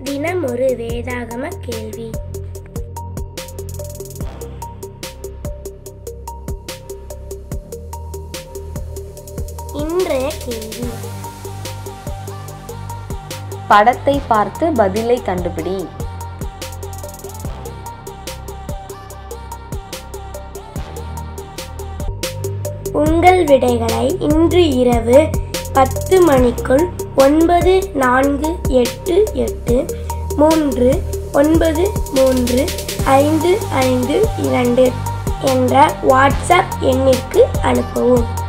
தினம் ஒரு வேதாகம கேள்வி இன்றைய கேள்வி படத்தை பார்த்து பதிலை கண்டுபிடி உங்கள் விடைகளை இன்று இரவு பத்து மணிக்குள் ஒன்பது நான்கு எட்டு எட்டு மூன்று ஒன்பது மூன்று ஐந்து ஐந்து இரண்டு என்ற வாட்ஸ்அப் எண்ணிற்கு அனுப்பவும்